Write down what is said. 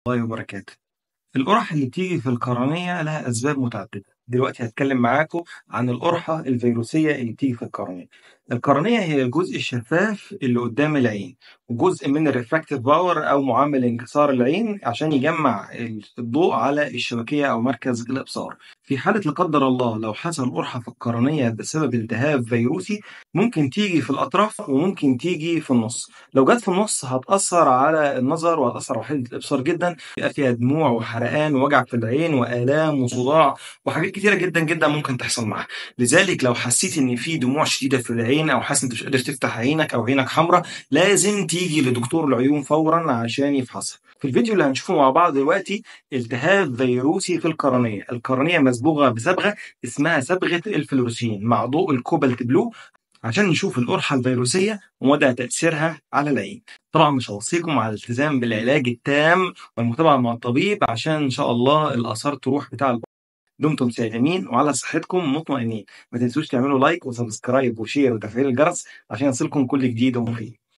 الله وبركاته. القُرح اللي بتيجي في القرنية لها أسباب متعددة، دلوقتي هاتكلم معاكم عن القُرحة الفيروسية اللي بتيجي في القرنية. القرنية هي الجزء الشفاف اللي قدّام العين، وجزء من الrefractive power أو معامل انكسار العين عشان يجمّع ال الضوء على الشبكية أو مركز الإبصار. في حالة لا قدّر الله لو حصل قُرحة في القرنية بسبب التهاب فيروسي ممكن تيجي في الأطراف وممكن تيجي في النُص، لو جات في النُص هتأثّر على النظر وهتأثّر على حدة الإبصار جدًا، بيبقى فيها دموع وحرقان ووجع في العين وآلام وصداع وحاجات كتيرة جدًا، جدًا ممكن تحصل معاها. لذلك لو حسيت إن في دموع شديدة في العين أو حاسس إن أنت مش قادر تفتح عينك أو عينك حمرا، لازم تيجي لدكتور العيون فورًا عشان يفحصها. في الفيديو اللي هنشوفه مع بعض دلوقتي التهاب فيروسي في القرنية، القرنية مصبوغة بصبغة اسمها صبغة الفلوروسين مع ضوء الكوبالت بلو عشان نشوف القُرحة الفيروسية ومدى تأثيرها على العين. طبعًا مش هاوصيكم على الالتزام بالعلاج التام والمتابعة مع الطبيب عشان إن شاء الله الآثار تروح بتاع الب دمتم سالمين وعلى صحتكم مطمئنين. ما تنسوش تعملوا لايك وسبسكرايب وشير وتفعيل الجرس عشان يصلكم كل جديد ومفيد.